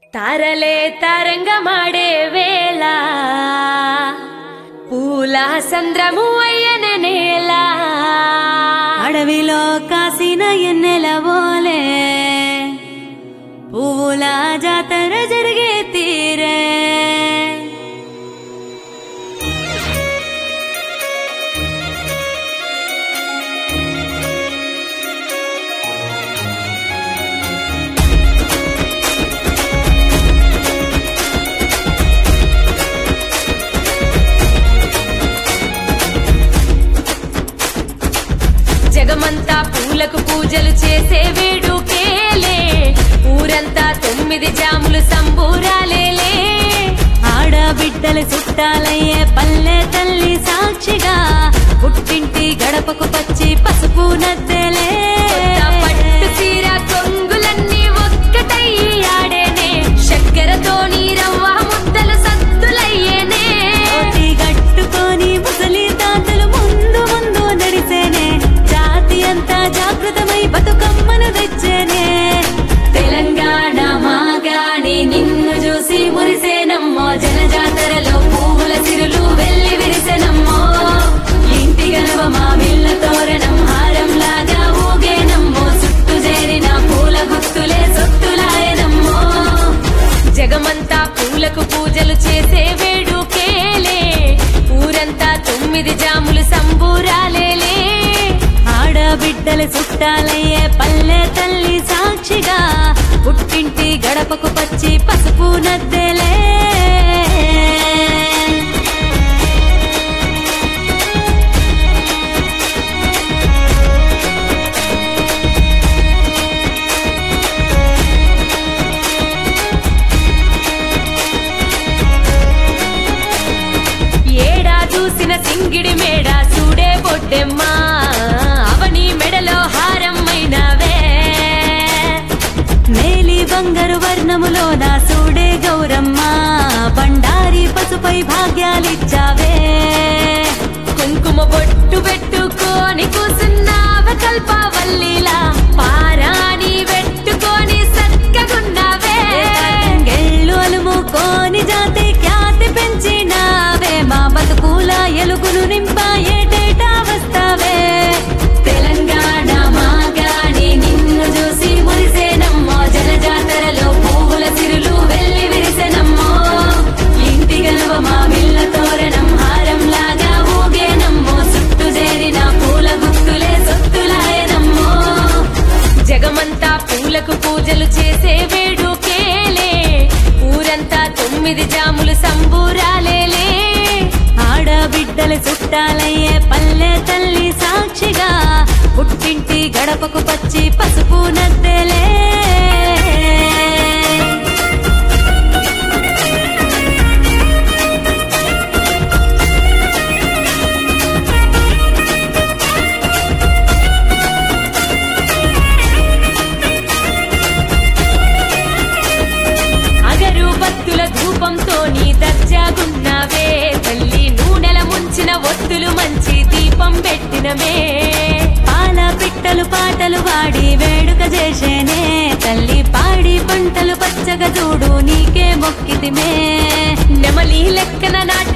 తారలే తరంగమాడే వేళ పూల సంద్రము అయ్యన నేల అడవిలో కాసిన ఎన్నెల ఓలే పువ్వుల జాతర జరిగే తీరే జగమంతా పూలకు పూజలు చేసే వేడుకేలే ఊరంతా తొమ్మిది జాములు సంబూరాలేలే ఆడబిడ్డల చుట్టాలయ్యే పల్లె తల్లి సాక్షిగా పుట్టింటి గడపకు పచ్చి పసుపు నద్దెలే కొత్త పట్టు చీర కొంగులన్నీ ఒక్కటయ్యి ఆడేనే చక్కెరతోని రవ్వ ముద్దలు సత్తులయ్యేనే కోటి గట్టుకొని ముసలి తాతలు ముందు ముందు నడిసేనే జాతి అంతా జాగృతమై బతుకమ్మను తెచ్చేనే తెలంగాణ మాగాణి నిన్ను చూసి మురిసేనమ్మో జనజాతరలో పువ్వుల సిరులు వెళ్ళి విరిసెనమ్మో ఇంటి గనవ మా మిల్ల తోరణం హారం లాగా ఊగేనమ్మో చుట్టూ చేరిన పూల గుత్తులే సొత్తులాయనమ్మో జగమంతా పూలకు పూజలు చేసే వేడుకేలే ఊరంతా తొమ్మిది జాములు సంబూరాలేలే ఆడబిడ్డల చుట్టాలయ్యే పల్లె తల్లి సాక్షిగా పుట్టింటి గడపకు పచ్చి పసుపు నద్దెలే ఏడా చూసిన సింగిడి మేడ చూడే బొడ్డెమ్మా అవని మెడలో హారమ్మైనవే మేలి బంగారు వర్ణములో నా సూడే గౌరమ్మ బండారి పసుపై భాగ్యాలిచ్చావే కుంకుమ బొట్టు పెట్టుకొని కూసున్నావ కల్పవల్లిలా పారాని పెట్టుకొని సక్కగున్నావే గెళ్ళు అలుముకోని జాతి ఖ్యాతి పెంచినావే మా బతుకుల ఎలుగులు నింప ఏటేటా వస్తావే తెలంగాణ మాగాని నిన్ను చూసి మురిసేనమ్మో జనజాతరలో పువ్వుల సిరులు వెళ్ళి విరిసెనమ్మో ఇంటి గనవ మా మిల్ల తోరణం హారం లాగా ఊగేనమ్మో చుట్టూ చేరిన పూల గుత్తులే సొత్తులాయనమ్మో జగమంతా పూలకు పూజలు చేసే వేడుకేలే ఊరంతా తొమ్మిది జాములు సంబూరాలేలే ఆడబిడ్డల చుట్టాలయ్యే పల్లె తల్లి సాక్షిగా పుట్టింటి గడపకు పచ్చి పసుపు నద్దెలే అగరు భక్తుల ధూపంతో నీ దర్జాగున్నావే తల్లి నూనెల ముంచిన ఒత్తులు మంచి దీపం పెట్టినమే పాల పిట్టలు పాటలు పాడి వేడుక చేసేనే తల్లి పాడి పంటలు పచ్చగా చూడు నీకే మొక్కితిమే నెమలి లెక్కన నాటి